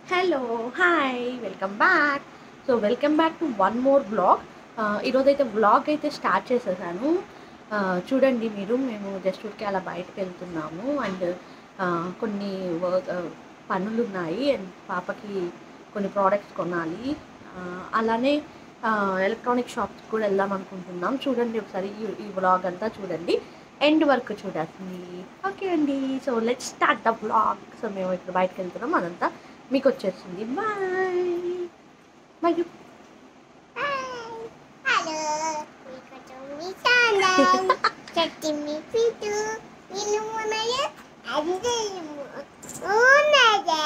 Hello hi welcome back so welcome back to one more blog ఈరోజు అయితే blog అయితే start చేసేసాను ఆ, చూడండి మీరు మేము జస్ట్ ఊరికే అలా బయటకు వెళ్తున్నాము అండ్ కొన్ని వర్క్ పనులు ఉన్నాయి అండ్ పాపకి కొన్ని ప్రోడక్ట్స్ కొనాలి ఆ, అలానే ఎలక్ట్రానిక్ షాప్స్ కూడా వెళ్దాం అనుకుంటున్నాం చూడండి ఒకసారి ఈ- ఈ బ్లాగ్ అంతా చూడండి ఎండ్ వరకు చూడండి ఓకే అండి so let start the blog so మేము ఇప్పుడు బయటకు వెళ్తున్నాం అదంతా మీకు వచ్చేస్తుంది బాయ్ బాయ్ హలో మీకు తొమ్మిది ఛానల్ చెట్టిమి పిటు ఇల్లుమునయ అందరము ఉన్నదా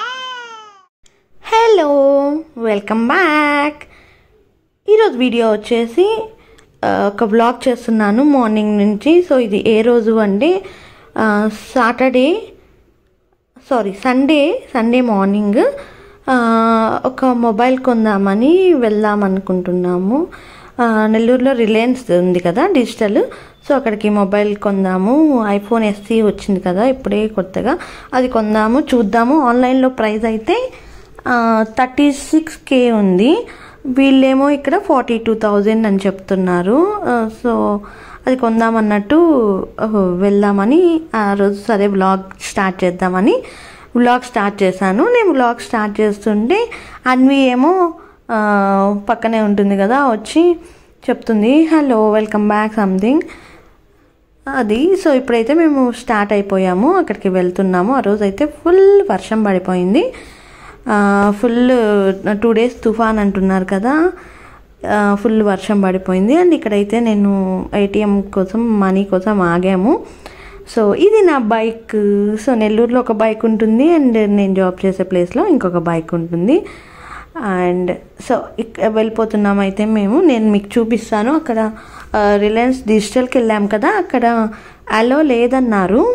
హలో వెల్కమ్ బ్యాక్ ఈరోజు వీడియో వచ్చేసి ఆ, ఒక బ్లాగ్ చేస్తున్నాను మార్నింగ్ నుంచి సో ఇది ఏ రోజు అంటే Saturday sorry Sunday Sunday morning ఆ, ఒక మొబైల్ కొందామని వెళ్దాం అనుకుంటున్నాము ఆ, నెల్లూరులో రిలయన్స్ ఉంది కదా డిజిటల్ సో అక్కడికి మొబైల్ కొందాము ఐఫోన్ ఎస్సీ వచ్చింది కదా ఇప్పుడే కొత్తగా అది కొందాము చూద్దాము ఆన్లైన్లో ప్రైస్ అయితే థర్టీ సిక్స్ కే ఉంది వీళ్ళేమో ఇక్కడ ఫార్టీ టూ థౌజండ్ అని చెప్తున్నారు ఆ, సో అది కొందామన్నట్టు ఆహ్, వెళ్దామని ఆ రోజు సరే వ్లాగ్ స్టార్ట్ చేద్దామని వ్లాగ్ స్టార్ట్ చేశాను నేను వ్లాగ్ స్టార్ట్ చేస్తుంటే అన్వి ఏమో ఆ, పక్కనే ఉంటుంది కదా వచ్చి చెప్తుంది హలో వెల్కమ్ బ్యాక్ సంథింగ్ అది సో ఇప్పుడైతే మేము స్టార్ట్ అయిపోయాము అక్కడికి వెళ్తున్నాము ఆ రోజు అయితే ఫుల్ వర్షం పడిపోయింది ఫుల్ టూ డేస్ తుఫాన్ అంటున్నారు కదా ఆ, ఫుల్ వర్షం పడిపోయింది అండ్ ఇక్కడైతే నేను ఏటీఎం కోసం మనీ కోసం ఆగాము సో ఇది నా బైక్ సో నెల్లూరులో ఒక బైక్ ఉంటుంది అండ్ నేను జాబ్ చేసే ప్లేస్లో ఇంకొక బైక్ ఉంటుంది అండ్ సో ఇక వెళ్ళిపోతున్నాం అయితే మేము నేను మీకు చూపిస్తాను అక్కడ రిలయన్స్ డిజిటల్కి వెళ్ళాం కదా అక్కడ అలో లేదన్నారు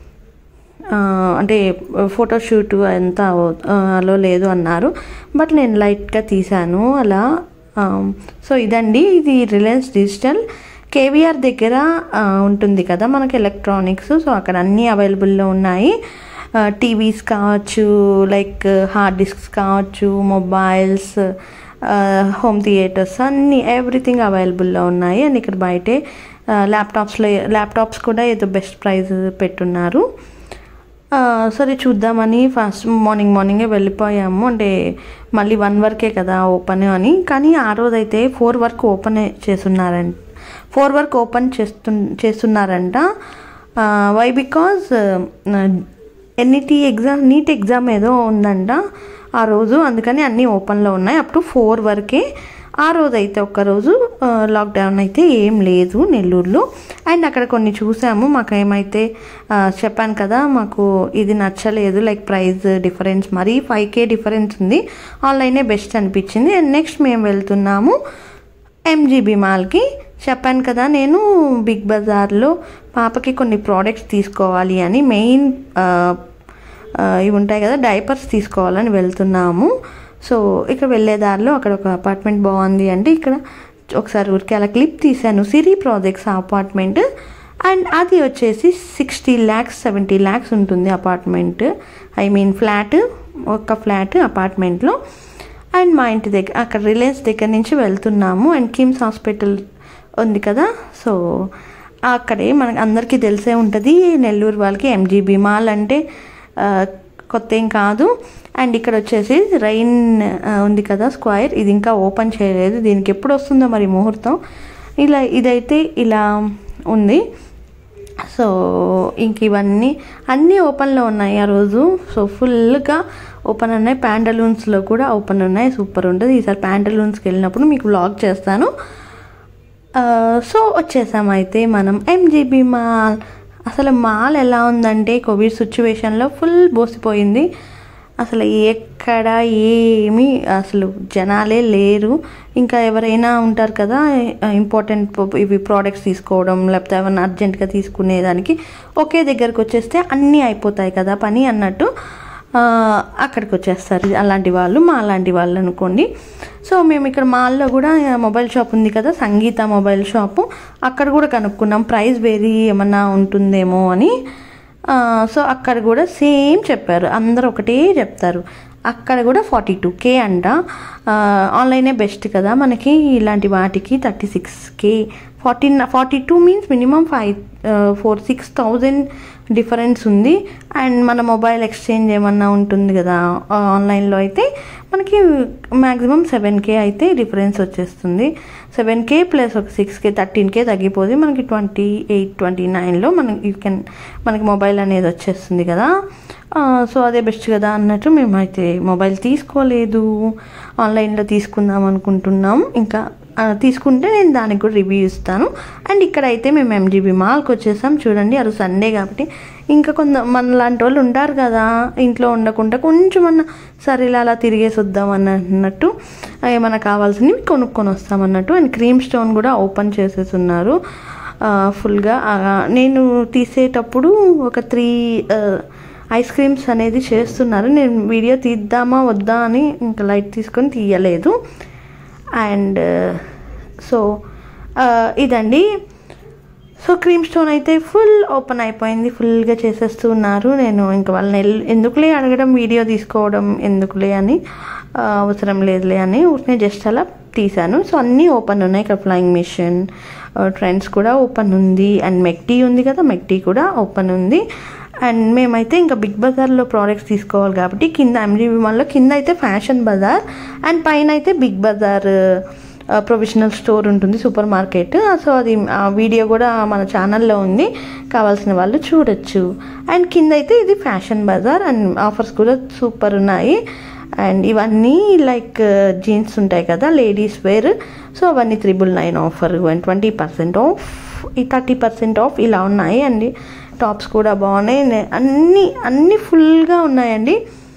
ఆ, అంటే ఫోటోషూట్ అంతా ఆ, అలో లేదు అన్నారు బట్ నేను లైట్గా తీశాను అలా ఆ, సో ఇదండి ఇది రిలయన్స్ డిజిటల్ కేవీఆర్ దగ్గర ఆ, ఉంటుంది కదా మనకి ఎలక్ట్రానిక్స్ సో అక్కడ అన్నీ అవైలబుల్లో ఉన్నాయి టీవీస్ కావచ్చు లైక్ హార్డ్ డిస్క్స్ కావచ్చు మొబైల్స్ హోమ్ థియేటర్స్ అన్నీ ఎవ్రీథింగ్ అవైలబుల్లో ఉన్నాయి అండ్ ఇక్కడ బయటే ల్యాప్టాప్స్లో ల్యాప్టాప్స్ కూడా ఏదో బెస్ట్ ప్రైస్ పెట్టున్నారు ఆ, సరే చూద్దామని ఫస్ట్ మార్నింగ్ మార్నింగే వెళ్ళిపోయాము అంటే మళ్ళీ వన్ వరకే కదా ఓపెన్ అని కానీ ఆ రోజు అయితే ఫోర్ వరకు ఓపెన్ చేస్తున్నారంట ఫోర్ వరకు ఓపెన్ చేస్తు చేస్తున్నారంట why because NET exam NEET exam ఏదో ఉందంట ఆ రోజు అందుకని అన్నీ ఓపెన్లో ఉన్నాయి అప్ టు ఫోర్ వరకే ఆ రోజు అయితే ఒక్కరోజు లాక్డౌన్ అయితే ఏం లేదు నెల్లూరులో అండ్ అక్కడ కొన్ని చూసాము మాకు ఏమైతే ఆ, చెప్పాను కదా మాకు ఇది నచ్చలేదు లైక్ ప్రైస్ డిఫరెన్స్ మరీ ఫైవ్ కే డిఫరెన్స్ ఉంది ఆన్లైనే బెస్ట్ అనిపించింది అండ్ నెక్స్ట్ మేము వెళ్తున్నాము ఎంజీబీ మాల్కి చెప్పాను కదా నేను బిగ్ బజార్లో పాపకి కొన్ని ప్రోడక్ట్స్ తీసుకోవాలి అని మెయిన్ ఆ, ఆ, ఇవి ఉంటాయి కదా డైపర్స్ తీసుకోవాలని వెళ్తున్నాము సో ఇక్కడ వెళ్ళే దారిలో అక్కడ ఒక అపార్ట్మెంట్ బాగుంది అంటే ఇక్కడ ఒకసారి ఊరికి అలా క్లిప్ తీశాను సిరి ప్రాజెక్ట్స్ ఆ అపార్ట్మెంట్ అండ్ అది వచ్చేసి సిక్స్టీ ల్యాక్స్ సెవెంటీ ల్యాక్స్ ఉంటుంది అపార్ట్మెంట్ ఐ మీన్ ఫ్లాట్ ఒక ఫ్లాట్ అపార్ట్మెంట్లో అండ్ మా ఇంటి దగ్గర అక్కడ రిలయన్స్ దగ్గర నుంచి వెళ్తున్నాము అండ్ కిమ్స్ హాస్పిటల్ ఉంది కదా సో అక్కడే మనకి అందరికీ తెలిసే ఉంటుంది నెల్లూరు వాళ్ళకి ఎంజీబీ మాల్ అంటే ఆ, కొత్త ఏం కాదు అండ్ ఇక్కడ వచ్చేసి రైన్ ఆ, ఉంది కదా స్క్వైర్ ఇది ఇంకా ఓపెన్ చేయలేదు దీనికి ఎప్పుడు వస్తుందో మరి ముహూర్తం ఇలా ఇదైతే ఇలా ఉంది సో ఇంక ఇవన్నీ అన్నీ ఓపెన్లో ఉన్నాయి ఆ రోజు సో ఫుల్గా ఓపెన్ ఉన్నాయి ప్యాంటలూన్స్లో కూడా ఓపెన్ ఉన్నాయి సూపర్ ఉంటుంది ఈసారి ప్యాంటలూన్స్కి వెళ్ళినప్పుడు మీకు వ్లాగ్ చేస్తాను ఆ, సో వచ్చేసాం అయితే మనం ఎంజీబీ మాల్ అసలు మాల్ ఎలా ఉందంటే కోవిడ్ సిచ్యువేషన్లో ఫుల్ బోసిపోయింది అసలు ఎక్కడ ఏమీ అసలు జనాలే లేరు ఇంకా ఎవరైనా ఉంటారు కదా ఇంపార్టెంట్ ఇవి ప్రోడక్ట్స్ తీసుకోవడం లేకపోతే ఏమైనా అర్జెంట్గా తీసుకునేదానికి ఒకే దగ్గరకు వచ్చేస్తే అన్నీ అయిపోతాయి కదా పని అన్నట్టు ఆ, అక్కడికి వచ్చేస్తారు అలాంటి వాళ్ళు మా అలాంటి వాళ్ళు అనుకోండి సో మేము ఇక్కడ మాల్లో కూడా మొబైల్ షాప్ ఉంది కదా సంగీత మొబైల్ షాపు అక్కడ కూడా కనుక్కున్నాం ప్రైస్ వేరీ ఏమన్నా ఉంటుందేమో అని ఆ, సో అక్కడ కూడా సేమ్ చెప్పారు అందరూ ఒకటే చెప్తారు అక్కడ కూడా ఫార్టీ టూ కే అంట ఆ, ఆన్లైనే బెస్ట్ కదా మనకి ఇలాంటి వాటికి thirty six K forty forty two means minimum five four six thousand difference ఉంది అండ్ మన మొబైల్ ఎక్స్చేంజ్ ఏమన్నా ఉంటుంది కదా ఆ, ఆన్లైన్లో అయితే మనకి మ్యాక్సిమం సెవెన్ కే అయితే డిఫరెన్స్ వచ్చేస్తుంది సెవెన్ కే ప్లస్ ఒక సిక్స్ కే థర్టీన్ కే తగ్గిపోతే మనకి ట్వంటీ ఎయిట్ ట్వంటీ నైన్లో మనకి యూ కెన్ మనకి మొబైల్ అనేది వచ్చేస్తుంది కదా ఆ, సో అదే బెస్ట్ కదా అన్నట్టు మేమైతే మొబైల్ తీసుకోలేదు ఆన్లైన్లో తీసుకుందాం అనుకుంటున్నాం ఇంకా ఆ, తీసుకుంటే నేను దానికి కూడా రివ్యూ ఇస్తాను అండ్ ఇక్కడైతే మేము ఎంజీబీ మాల్కి వచ్చేసాం చూడండి అది సండే కాబట్టి ఇంకా కొంత మన లాంటి వాళ్ళు ఉంటారు కదా ఇంట్లో ఉండకుండా కొంచెం అన్న సరే ఇలా అలా తిరిగేసి వద్దాం అన్నట్టు ఏమైనా కావాల్సినవి కొనుక్కొని వస్తాం అన్నట్టు అండ్ క్రీమ్ స్టోన్ కూడా ఓపెన్ చేసేసి ఉన్నారు ఆ, ఫుల్గా ఆ, నేను తీసేటప్పుడు ఒక త్రీ ఐస్ క్రీమ్స్ అనేది చేస్తున్నారు నేను వీడియో తీద్దామా వద్దా అని ఇంకా లైట్ తీసుకొని తీయలేదు అండ్ సో ఇదండి సో క్రీమ్ స్టోన్ అయితే ఫుల్ ఓపెన్ అయిపోయింది ఫుల్గా చేసేస్తూ ఉన్నారు నేను ఇంకా వాళ్ళని ఎల్- ఎందుకులే అడగడం వీడియో తీసుకోవడం ఎందుకులే అని ఆ, అవసరం లేదులే అని ఊరికే జస్ట్ అలా తీశాను సో అన్నీ ఓపెన్ ఉన్నాయి ఇక్కడ ఫ్లయింగ్ మిషన్ ట్రెండ్స్ కూడా ఓపెన్ ఉంది అండ్ మెక్టీ ఉంది కదా మెక్టీ కూడా ఓపెన్ ఉంది అండ్ మేమైతే ఇంకా బిగ్ బజార్లో ప్రోడక్ట్స్ తీసుకోవాలి కాబట్టి కింద ఎంజీబీ మాల్లో కింద అయితే ఫ్యాషన్ బజార్ అండ్ పైన అయితే బిగ్ బజార్ ప్రొవిజనల్ స్టోర్ ఉంటుంది సూపర్ మార్కెట్ సో అది ఆ వీడియో కూడా మన ఛానల్లో ఉంది కావాల్సిన వాళ్ళు చూడొచ్చు అండ్ కింద అయితే ఇది ఫ్యాషన్ బజార్ అండ్ ఆఫర్స్ కూడా సూపర్ ఉన్నాయి అండ్ ఇవన్నీ లైక్ జీన్స్ ఉంటాయి కదా లేడీస్ వేర్ సో అవన్నీ triple nine offer and twenty percent off ఈ థర్టీ పర్సెంట్ ఆఫ్ ఇలా ఉన్నాయి అండి టాప్స్ కూడా బాగున్నాయి నే- అన్నీ అన్నీ ఫుల్గా ఉన్నాయండి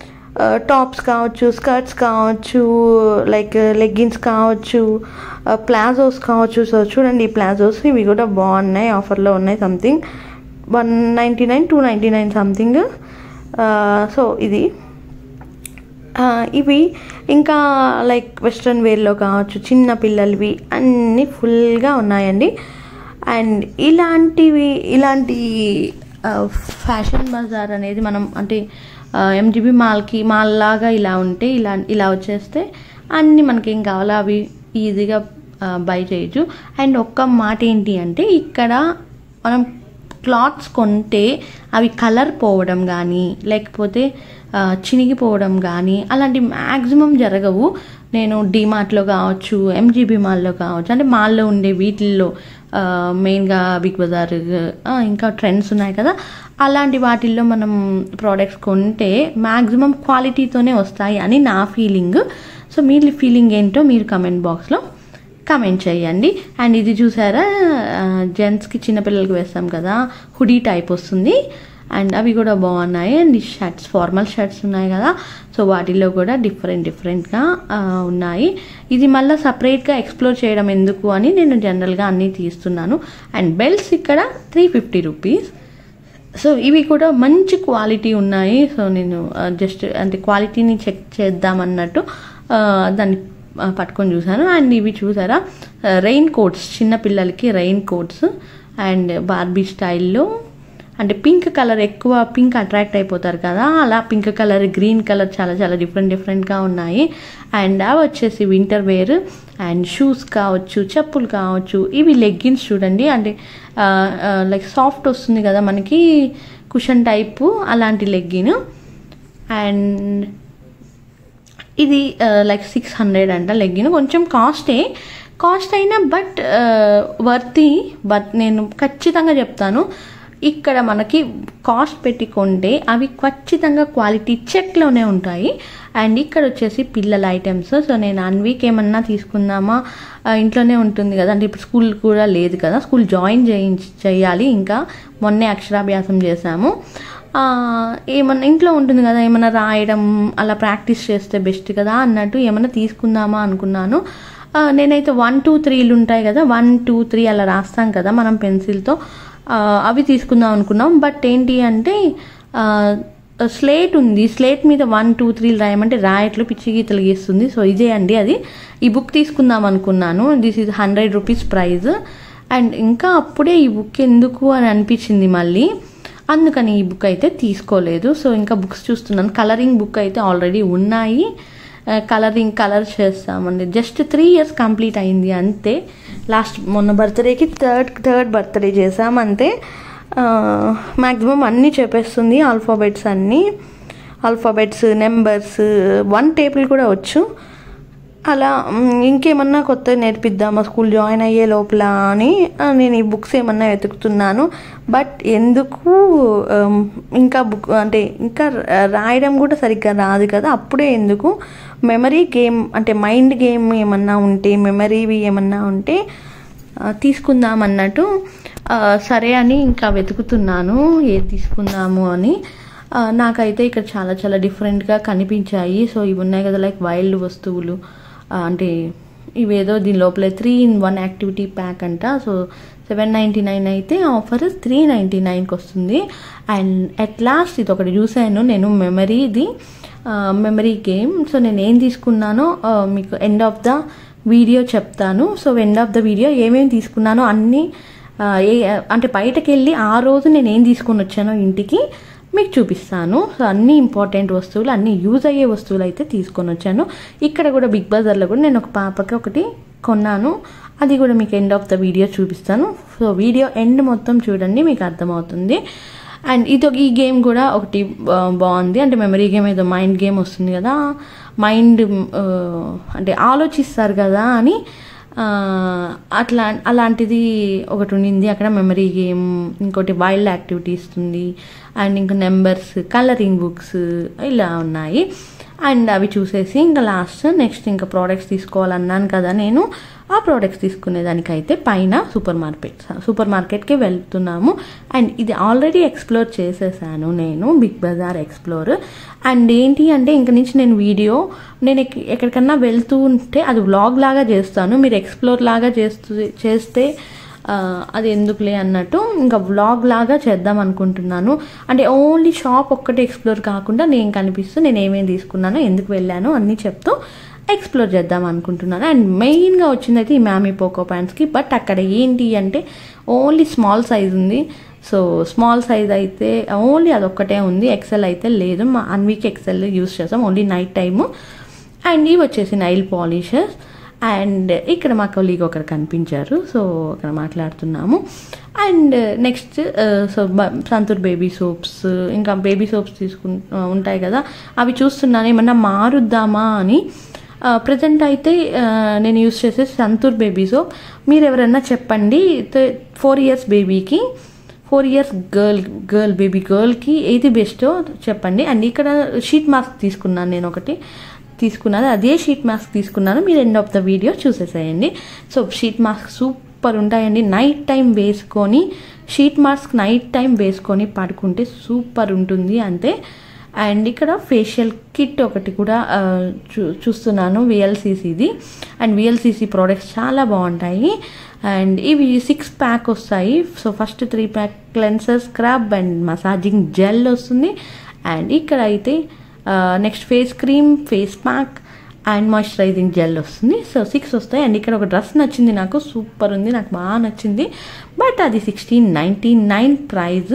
టాప్స్ కావచ్చు స్కర్ట్స్ కావచ్చు లైక్ లెగ్గిన్స్ కావచ్చు ప్లాజోస్ కావచ్చు సో చూడండి ఈ ప్లాజోస్ ఇవి కూడా బాగున్నాయి ఆఫర్లో ఉన్నాయి something one ninety nine two ninety nine something so ఇది ఆ, ఇవి ఇంకా లైక్ వెస్ట్రన్ వేర్లో కావచ్చు చిన్న పిల్లలవి అన్నీ ఫుల్గా ఉన్నాయండి అండ్ ఇలాంటివి ఇలాంటి ఆ, ఫ్యాషన్ బజార్ అనేది మనం అంటే ఎంజీబీ మాల్కి మాల్ లాగా ఇలా ఉంటే ఇలా ఇలా వచ్చేస్తే అన్నీ మనకి ఏం కావాలో అవి ఈజీగా బై చేయొచ్చు అండ్ ఒక్క మాట ఏంటి అంటే ఇక్కడ మనం క్లాత్స్ కొంటే అవి కలర్ పోవడం కానీ లేకపోతే ఆ, చినిగిపోవడం కానీ అలాంటి మ్యాక్సిమం జరగవు నేను డిమార్ట్లో కావచ్చు ఎంజీబీ మాల్లో కావచ్చు అంటే మాల్లో ఉండే వీటిల్లో ఆ, మెయిన్గా బిగ్ బజార్ ఆ, ఇంకా ట్రెండ్స్ ఉన్నాయి కదా అలాంటి వాటిల్లో మనం ప్రోడక్ట్స్ కొంటే మ్యాక్సిమం క్వాలిటీతోనే వస్తాయి అని నా ఫీలింగ్ సో మీ ఫీలింగ్ ఏంటో మీరు కమెంట్ బాక్స్లో కమెంట్ చేయండి అండ్ ఇది చూసారా జెంట్స్కి చిన్నపిల్లలకి వేస్తాం కదా హుడీ టైప్ వస్తుంది అండ్ అవి కూడా బాగున్నాయి అండ్ ఈ షర్ట్స్ ఫార్మల్ షర్ట్స్ ఉన్నాయి కదా సో వాటిల్లో కూడా డిఫరెంట్ డిఫరెంట్గా ఉన్నాయి ఇది మళ్ళీ సపరేట్గా ఎక్స్ప్లోర్ చేయడం ఎందుకు అని నేను జనరల్గా అన్నీ తీస్తున్నాను అండ్ బెల్ట్స్ ఇక్కడ త్రీ ఫిఫ్టీ రూపీస్ సో ఇవి కూడా మంచి క్వాలిటీ ఉన్నాయి సో నేను జస్ట్ అంటే క్వాలిటీని చెక్ చేద్దామన్నట్టు ఆ, దాన్ని ఆ, పట్టుకొని చూసాను అండ్ ఇవి చూసారా రెయిన్ కోట్స్ చిన్న పిల్లలకి రెయిన్ కోట్స్ అండ్ బార్బీ స్టైల్లో అంటే పింక్ కలర్ ఎక్కువ పింక్ అట్రాక్ట్ అయిపోతారు కదా అలా పింక్ కలర్ గ్రీన్ కలర్ చాలా చాలా డిఫరెంట్ డిఫరెంట్గా ఉన్నాయి అండ్ అవి వచ్చేసి వింటర్ వేర్ అండ్ షూస్ కావచ్చు చెప్పులు కావచ్చు ఇవి లెగ్గిన్స్ చూడండి అంటే లైక్ సాఫ్ట్ వస్తుంది కదా మనకి కుషన్ టైపు అలాంటి లెగ్గిన్ అండ్ ఇది లైక్ సిక్స్ హండ్రెడ్ అంట లెగ్గిన్ కొంచెం కాస్టే కాస్ట్ అయినా బట్ వర్తి బట్ నేను ఖచ్చితంగా చెప్తాను ఇక్కడ మనకి కాస్ట్ పెట్టి కొంటే అవి ఖచ్చితంగా క్వాలిటీ చెక్లోనే ఉంటాయి అండ్ ఇక్కడ వచ్చేసి పిల్లల ఐటమ్స్ సో నేను వన్ వీక్ ఏమన్నా తీసుకుందామా ఆ, ఇంట్లోనే ఉంటుంది కదా అంటే ఇప్పుడు స్కూల్ కూడా లేదు కదా స్కూల్ జాయిన్ చేయించి చేయాలి ఇంకా మొన్నే అక్షరాభ్యాసం చేశాము ఆ, ఏమన్నా ఇంట్లో ఉంటుంది కదా ఏమన్నా రాయడం అలా ప్రాక్టీస్ చేస్తే బెస్ట్ కదా అన్నట్టు ఏమన్నా తీసుకుందామా అనుకున్నాను ఆ, నేనైతే వన్ టూ త్రీలు ఉంటాయి కదా వన్ టూ త్రీ అలా రాస్తాం కదా మనం పెన్సిల్తో ఆ, అవి తీసుకుందాం అనుకున్నాం బట్ ఏంటి అంటే ఆ, స్లేట్ ఉంది స్లేట్ మీద వన్ టూ త్రీలు రాయమంటే రాయట్లు పిచ్చి గీతలు గీస్తుంది సో ఇదే అండి అది ఈ బుక్ తీసుకుందాం అనుకున్నాను this is hundred rupees price and ఇంకా అప్పుడే ఈ బుక్ ఎందుకు అని అనిపించింది మళ్ళీ అందుకని ఈ బుక్ అయితే తీసుకోలేదు సో ఇంకా బుక్స్ చూస్తున్నాను కలరింగ్ బుక్ అయితే ఆల్రెడీ ఉన్నాయి కలరింగ్ కలర్ చేస్తామండి జస్ట్ త్రీ ఇయర్స్ కంప్లీట్ అయింది అంతే లాస్ట్ మొన్న బర్త్డేకి థర్డ్ థర్డ్ బర్త్డే చేసాం అంతే మ్యాక్సిమం అన్నీ చెప్పేస్తుంది ఆల్ఫాబెట్స్ అన్నీ ఆల్ఫాబెట్స్ నెంబర్స్ వన్ టేబుల్ కూడా వచ్చు అలా మ్, ఇంకేమన్నా కొత్త నేర్పిద్దామా స్కూల్ జాయిన్ అయ్యే లోపల అని ఆ, నేను ఈ బుక్స్ ఏమన్నా వెతుకుతున్నాను బట్ ఎందుకు ఆమ్, ఇంకా బుక్ అంటే ఇంకా రా- రాయడం కూడా సరిగ్గా రాదు కదా అప్పుడే ఎందుకు మెమరీ గేమ్ అంటే మైండ్ గేమ్ ఏమన్నా ఉంటే మెమరీవి ఏమన్నా ఉంటే ఆ, తీసుకుందాం అన్నట్టు ఆ, సరే అని ఇంకా వెతుకుతున్నాను ఏది తీసుకుందాము అని ఆ, నాకైతే ఇక్కడ చాలా చాలా డిఫరెంట్గా కనిపించాయి సో ఇవి ఉన్నాయి కదా లైక్ వైల్డ్ వస్తువులు ఆ, అంటే ఇవేదో దీని లోపల three in one activity pack అంట సో సెవెన్ నైంటీ నైన్ అయితే ఆఫర్ త్రీ నైంటీ నైన్కి వస్తుంది అండ్ అట్ లాస్ట్ ఇది ఒకటి చూశాను నేను మెమరీది మెమరీ గేమ్ సో నేను ఏం తీసుకున్నానో ఆ, మీకు ఎండ్ ఆఫ్ ద వీడియో చెప్తాను so end of the video ఏమేమి తీసుకున్నానో అన్నీ ఆ, ఏ అంటే బయటకు వెళ్ళి ఆ రోజు నేను ఏం తీసుకొని వచ్చానో ఇంటికి మీకు చూపిస్తాను సో అన్ని ఇంపార్టెంట్ వస్తువులు అన్ని యూజ్ అయ్యే వస్తువులు అయితే తీసుకొని వచ్చాను ఇక్కడ కూడా బిగ్ బజార్లో కూడా నేను ఒక పాపకి ఒకటి కొన్నాను అది కూడా మీకు ఎండ్ ఆఫ్ ద వీడియో చూపిస్తాను సో వీడియో ఎండ్ మొత్తం చూడండి మీకు అర్థమవుతుంది అండ్ ఇది ఈ గేమ్ కూడా ఒకటి బా- బాగుంది అంటే మెమరీ గేమ్ ఏదో మైండ్ గేమ్ వస్తుంది కదా మైండ్ ఆ, అంటే ఆలోచిస్తారు కదా అని ఆ, అట్లా అలాంటిది ఒకటి ఉండింది అక్కడ మెమరీ గేమ్ ఇంకోటి వైల్డ్ యాక్టివిటీ ఇస్తుంది అండ్ ఇంకా నెంబర్స్ కలరింగ్ బుక్స్ ఇలా ఉన్నాయి అండ్ అవి చూసేసి ఇంకా లాస్ట్ నెక్స్ట్ ఇంకా ప్రోడక్ట్స్ తీసుకోవాలన్నాను కదా నేను ఆ ప్రోడక్ట్స్ తీసుకునేదానికైతే పైన సూపర్ మార్కెట్ సూపర్ మార్కెట్కి వెళ్తున్నాము అండ్ ఇది ఆల్రెడీ ఎక్స్ప్లోర్ చేసేసాను నేను బిగ్ బజార్ ఎక్స్ప్లోర్ అండ్ ఏంటి అంటే ఇంక నుంచి నేను వీడియో నేను ఎక్- ఎక్కడికన్నా వెళ్తూ ఉంటే అది వ్లాగ్ లాగా చేస్తాను మీరు ఎక్స్ప్లోర్ లాగా చేస్తూ చేస్తే ఆ, అది ఎందుకులే అన్నట్టు ఇంకా వ్లాగ్ లాగా చేద్దాం అనుకుంటున్నాను అంటే ఓన్లీ షాప్ ఒక్కటే ఎక్స్ప్లోర్ కాకుండా నేను కనిపిస్తూ నేను ఏమేమి తీసుకున్నానో ఎందుకు వెళ్ళానో అన్నీ చెప్తూ ఎక్స్ప్లోర్ చేద్దాం అనుకుంటున్నాను అండ్ మెయిన్గా వచ్చిందైతే ఈ మ్యామీ పోకో ప్యాంట్స్కి బట్ అక్కడ ఏంటి అంటే ఓన్లీ స్మాల్ సైజ్ ఉంది సో స్మాల్ సైజ్ అయితే ఓన్లీ అదొక్కటే ఉంది ఎక్సెల్ అయితే లేదు మా అన్వీక్ ఎక్సెల్ యూస్ చేస్తాం ఓన్లీ నైట్ టైము అండ్ ఇవి వచ్చేసి నైల్ పాలిషర్స్ అండ్ ఇక్కడ మా కొలీగ్ ఒకరు కనిపించారు సో అక్కడ మాట్లాడుతున్నాము and next so Santoor baby soaps ఇంకా బేబీ సోప్స్ తీసుకు ఉంటాయి కదా అవి చూస్తున్నాను ఏమన్నా మారుద్దామా అని ప్రజెంట్ అయితే ఆ, నేను యూస్ చేసే సంతూర్ బేబీ సోప్ మీరు ఎవరైనా చెప్పండి ఫోర్ ఇయర్స్ బేబీకి four years girl girl baby గర్ల్కి ఏది బెస్టో చెప్పండి అండ్ ఇక్కడ షీట్ మాస్క్ తీసుకున్నాను నేను ఒకటి తీసుకున్నాను అదే షీట్ మాస్క్ తీసుకున్నాను మీరు ఎండ్ ఆఫ్ ద వీడియో చూసేసేయండి సో షీట్ మాస్క్ సూపర్ ఉంటాయండి నైట్ టైం వేసుకొని షీట్ మాస్క్ నైట్ టైం వేసుకొని పడుకుంటే సూపర్ ఉంటుంది అంతే అండ్ ఇక్కడ ఫేషియల్ కిట్ ఒకటి కూడా ఆ, చూ చూస్తున్నాను విఎల్సిసిది అండ్ విఎల్సిసి ప్రోడక్ట్స్ చాలా బాగుంటాయి అండ్ ఇవి సిక్స్ ప్యాక్ వస్తాయి so first three pack cleanser scrub and massaging gel వస్తుంది అండ్ ఇక్కడ అయితే next face cream face pack and moisturising gel వస్తుంది సో సిక్స్ వస్తాయి అండ్ ఇక్కడ ఒక డ్రెస్ నచ్చింది నాకు సూపర్ ఉంది నాకు బాగా నచ్చింది బట్ అది సిక్స్టీన్ నైంటీ నైన్ ప్రైజ్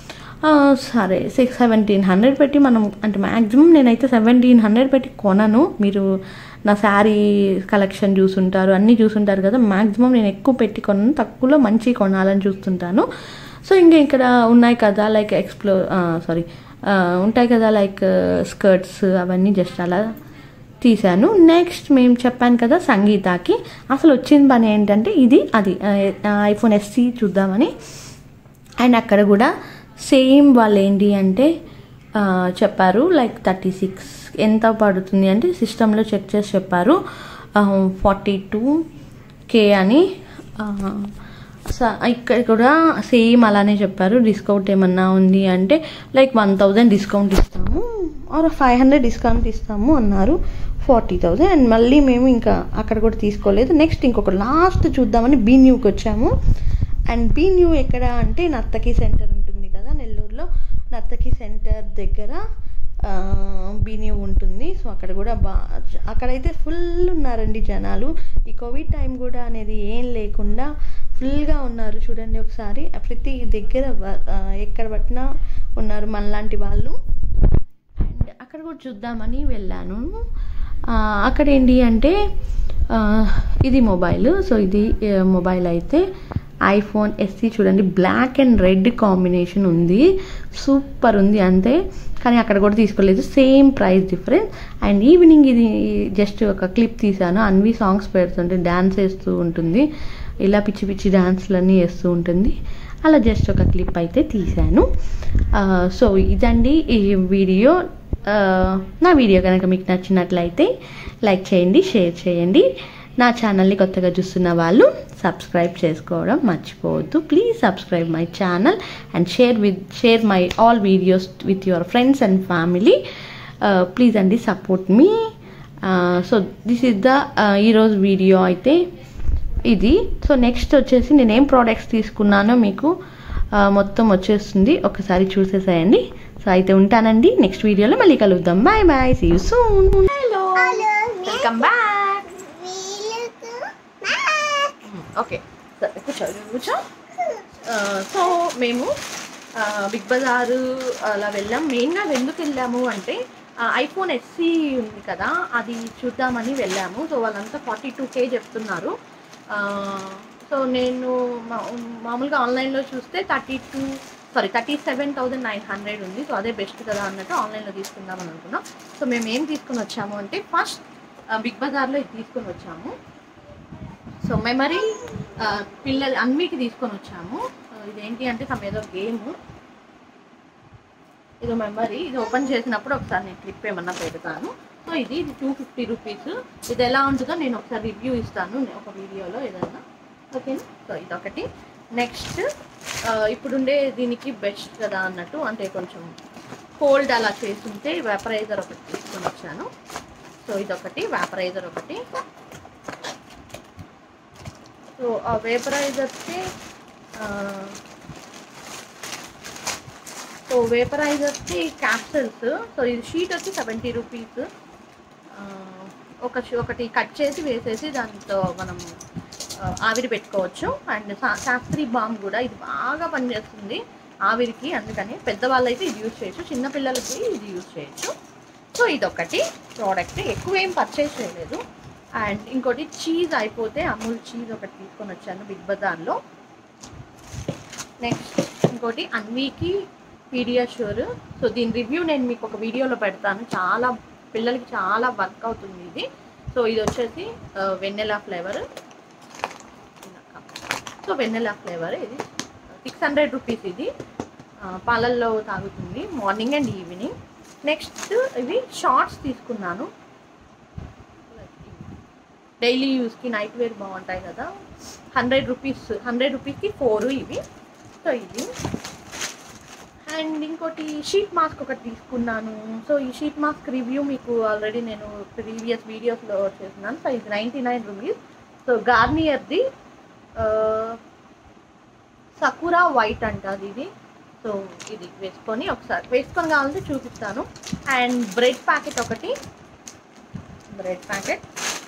సరే సిక్స్ సెవెంటీన్ హండ్రెడ్ పెట్టి మనం అంటే మ్యాక్సిమం నేనైతే సెవెంటీన్ హండ్రెడ్ పెట్టి కొనను మీరు నా శారీ కలెక్షన్ చూసుంటారు అన్నీ చూసుంటారు కదా మ్యాక్సిమం నేను ఎక్కువ పెట్టి కొనను తక్కువలో మంచి కొనాలని చూస్తుంటాను సో ఇంకా ఇక్కడ ఉన్నాయి కదా లైక్ ఎక్స్ప్లోర్ సారీ ఉంటాయి కదా లైక్ స్కర్ట్స్ అవన్నీ జస్ట్ అలా తీశాను నెక్స్ట్ మేము చెప్పాను కదా సంగీతాకి అసలు వచ్చిన పని ఏంటంటే ఇది అది ఐఫోన్ ఎస్సీ చూద్దామని అండ్ అక్కడ కూడా సేమ్ వాళ్ళు ఏంటి అంటే ఆ, చెప్పారు లైక్ థర్టీ సిక్స్ ఎంత పడుతుంది అంటే సిస్టంలో చెక్ చేసి చెప్పారు ఫార్టీ టూ కే అని ఆ, స- ఇక్కడ కూడా సేమ్ అలానే చెప్పారు డిస్కౌంట్ ఏమన్నా ఉంది అంటే లైక్ వన్ థౌజండ్ డిస్కౌంట్ ఇస్తాము ఆర్ ఫైవ్ హండ్రెడ్ డిస్కౌంట్ ఇస్తాము అన్నారు ఫార్టీ థౌజండ్ అండ్ మళ్ళీ మేము ఇంకా అక్కడ కూడా తీసుకోలేదు నెక్స్ట్ ఇంకొక లాస్ట్ చూద్దామని బీ న్యూకి వచ్చాము అండ్ బీ న్యూ ఎక్కడ అంటే నర్తకి సెంటర్ ఉంటుంది కదా నెల్లూరులో నర్తకి సెంటర్ దగ్గర ఆ, బీ న్యూ ఉంటుంది సో అక్కడ కూడా బా అక్కడైతే ఫుల్ ఉన్నారండి జనాలు ఈ కోవిడ్ టైం కూడా అనేది ఏం లేకుండా ఫుల్గా ఉన్నారు చూడండి ఒకసారి ప్రతి దగ్గర వ- ఆ, ఎక్కడ పట్టినా ఉన్నారు మనలాంటి వాళ్ళు అండ్ అక్కడ కూడా చూద్దామని వెళ్ళాను ఆ, అక్కడ ఏంటి అంటే ఆ, ఇది మొబైల్ సో ఇది ఆ, మొబైల్ అయితే ఐఫోన్ ఎస్సీ చూడండి బ్లాక్ అండ్ రెడ్ కాంబినేషన్ ఉంది సూపర్ ఉంది అంతే కానీ అక్కడ కూడా తీసుకోలేదు same price difference and evening ఇది జస్ట్ ఒక క్లిప్ తీసాను అన్వి సాంగ్స్ పెడుతుంటే డ్యాన్స్ వేస్తూ ఉంటుంది ఇలా పిచ్చి పిచ్చి డ్యాన్స్లన్నీ వేస్తూ ఉంటుంది అలా జస్ట్ ఒక క్లిప్ అయితే తీశాను ఆ, సో ఇదండి ఈ వీడియో ఆ, నా వీడియో కనుక మీకు నచ్చినట్లయితే లైక్ చేయండి షేర్ చేయండి నా ఛానల్ని కొత్తగా చూస్తున్న వాళ్ళు సబ్స్క్రైబ్ చేసుకోవడం మర్చిపోవద్దు please subscribe my channel and share with share my all videos with your friends and family please అండి సపోర్ట్ మీ సో దిస్ ఇస్ ద ఈరోజు వీడియో అయితే ఇది సో నెక్స్ట్ వచ్చేసి నేను ఏం ప్రోడక్ట్స్ తీసుకున్నానో మీకు ఆ, మొత్తం వచ్చేస్తుంది ఒకసారి చూసేసేయండి సో అయితే ఉంటానండి నెక్స్ట్ వీడియోలో మళ్ళీ కలుద్దాం bye bye see you soon hello hello welcome back వీళ్ళకు బ్యాక్ ఓకే సరే కూర్చో కూర్చో ఆ, సో మేము ఆ, బిగ్ బజారు అలా వెళ్ళాం మెయిన్గా ఎందుకు వెళ్ళాము అంటే ఆ, ఐఫోన్ ఎస్సీ ఉంది కదా అది చూద్దామని వెళ్ళాము సో వాళ్ళంతా ఫార్టీ టూ కే చెప్తున్నారు ఆ, సో నేను మా- మామూలుగా ఆన్లైన్లో చూస్తే thirty two sorry thirty seven thousand nine hundred ఉంది సో అదే బెస్ట్ కదా అన్నట్టు ఆన్లైన్లో తీసుకుందామని అనుకున్నాం సో మేము ఏం తీసుకుని వచ్చాము అంటే ఫస్ట్ బిగ్ బజార్లో ఇది తీసుకొని వచ్చాము సో మెమరీ పిల్లలు అన్వికి తీసుకొని వచ్చాము ఆ, ఇదేంటి అంటే సమ్ ఏదో గేమ్ ఇది మెమరీ ఇది ఓపెన్ చేసినప్పుడు ఒకసారి నేను క్లిప్ ఏమన్నా పెడతాను సో ఇది ఇది టూ ఫిఫ్టీ రూపీస్ ఇది ఎలా ఉంటుందో నేను ఒకసారి రివ్యూ ఇస్తాను నే- ఒక వీడియోలో ఏదైనా ఓకేనా సో ఇదొకటి నెక్స్ట్ ఇప్పుడుండే దీనికి బెస్ట్ కదా అన్నట్టు అంటే కొంచెం కోల్డ్ అలా చేస్తుంటే వేపరైజర్ ఒకటి తీసుకొని వచ్చాను సో ఇదొకటి వేపరైజర్ ఒకటి సో ఆ వేపరైజర్కి సో వేపరైజర్కి క్యాప్సల్స్ సో ఇది షీట్ వచ్చి సెవెంటీ రూపీస్ ఒక షీ- ఒకటి కట్ చేసి వేసేసి దాంతో మనం ఆ, ఆవిరి పెట్టుకోవచ్చు అండ్ శా- శాస్త్రి బామ్ కూడా ఇది బాగా పనిచేస్తుంది ఆవిరికి అందుకని పెద్దవాళ్ళు అయితే ఇది యూజ్ చేయొచ్చు చిన్నపిల్లలకి ఇది యూజ్ చేయొచ్చు సో ఇదొకటి ప్రోడక్ట్ ఎక్కువ ఏం పర్చేస్ చేయలేదు అండ్ ఇంకోటి చీజ్ అయిపోతే అమూల్ చీజ్ ఒకటి తీసుకొని వచ్చాను బిగ్ బజార్లో నెక్స్ట్ ఇంకోటి అన్వీకి పీడియాష్యూర్ సో దీని రివ్యూ నేను మీకు ఒక వీడియోలో పెడతాను చాలా పిల్లలకి చాలా వర్క్ అవుతుంది ఇది సో ఇది వచ్చేసి vanilla flavour so vanilla flavour ఇది సిక్స్ హండ్రెడ్ రూపీస్ ఇది ఆ, పాలల్లో తాగుతుంది మార్నింగ్ అండ్ ఈవినింగ్ నెక్స్ట్ ఇవి షార్ట్స్ తీసుకున్నాను డైలీ యూస్కి నైట్ వేర్ బాగుంటాయి కదా హండ్రెడ్ రూపీస్ హండ్రెడ్ రూపీస్కి ఫోర్ ఇవి సో ఇది అండ్ ఇంకోటి షీట్ మాస్క్ ఒకటి తీసుకున్నాను సో ఈ షీట్ మాస్క్ రివ్యూ మీకు ఆల్రెడీ నేను ప్రీవియస్ వీడియోస్లో చేస్తున్నాను సో ఇది నైంటీ నైన్ రూపీస్ సో గార్నియర్ది సకురా వైట్ అంటది ఇది సో ఇది వేసుకొని ఒకసారి వేసుకొని కావాలంటే చూపిస్తాను అండ్ బ్రెడ్ ప్యాకెట్ ఒకటి బ్రెడ్ ప్యాకెట్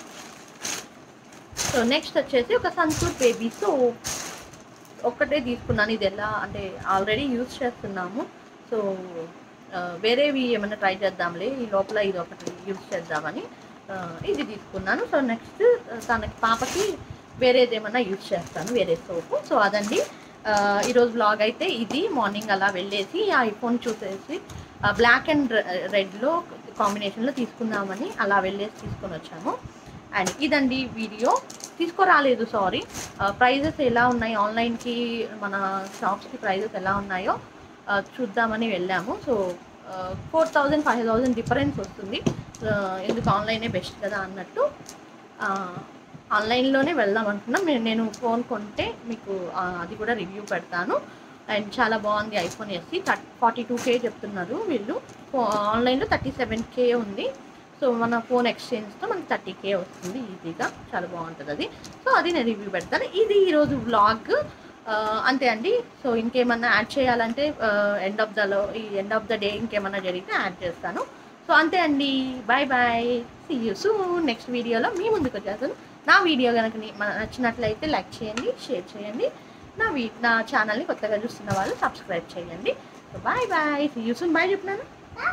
సో నెక్స్ట్ వచ్చేసి ఒక సన్సూర్ బేబీ సోప్ ఒక్కటే తీసుకున్నాను ఇది ఎలా అంటే ఆల్రెడీ యూజ్ చేస్తున్నాము సో ఆ, వేరేవి ఏమైనా ట్రై చేద్దాంలే ఈ లోపల ఇది ఒకటి యూజ్ చేద్దామని ఆ, ఇది తీసుకున్నాను సో నెక్స్ట్ తనకి పాపకి వేరేది ఏమైనా యూజ్ చేస్తాను వేరే సోపు సో అదండి ఆ, ఈరోజు బ్లాగ్ అయితే ఇది మార్నింగ్ అలా వెళ్ళేసి ఆ ఐఫోన్ చూసేసి బ్లాక్ అండ్ రెడ్లో కాంబినేషన్లో తీసుకుందామని అలా వెళ్ళేసి తీసుకొని వచ్చాము అండ్ ఇదండి వీడియో తీసుకురాలేదు సారీ ప్రైజెస్ ఎలా ఉన్నాయి ఆన్లైన్కి మన షాప్స్కి ప్రైజెస్ ఎలా ఉన్నాయో ఆ, చూద్దామని వెళ్ళాము so four thousand five thousand difference వస్తుంది ఆ, ఎందుకు ఆన్లైనే బెస్ట్ కదా అన్నట్టు ఆ, ఆన్లైన్లోనే వెళ్దాం అనుకున్నాం నేను నేను ఫోన్ కొంటే మీకు ఆ, అది కూడా రివ్యూ పెడతాను అండ్ చాలా బాగుంది iPhone SE thirty forty two K చెప్తున్నారు వీళ్ళు ఫో- ఆన్లైన్లో థర్టీ సెవెన్ కే ఉంది సో మన ఫోన్ ఎక్స్చేంజ్తో మనకి థర్టీ కే వస్తుంది ఈజీగా చాలా బాగుంటుంది అది సో అది నేను రివ్యూ పెడతాను ఇది ఈరోజు వ్లాగ్ అంతే అండి సో ఇంకేమన్నా యాడ్ చేయాలంటే ఎండ్ ఆఫ్ దలో ఈ ఎండ్ ఆఫ్ ద డే ఇంకేమన్నా జరిగితే యాడ్ చేస్తాను సో అంతే అండి bye bye see you soon next వీడియోలో మీ ముందుకు వచ్చేస్తాను నా వీడియో కనుక నీ- మన నచ్చినట్లయితే లైక్ చేయండి షేర్ చేయండి నా వీ నా ఛానల్ని కొత్తగా చూస్తున్న వాళ్ళు సబ్స్క్రైబ్ చేయండి బాయ్ బాయ్ యూసున్ బాయ్ చెప్పినాను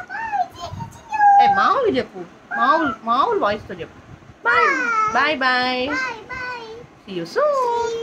ఏ మామూలు చెప్పు మామూలు మామూలు వాయిస్తో చెప్పు bye bye bye Bye bye. See you soon.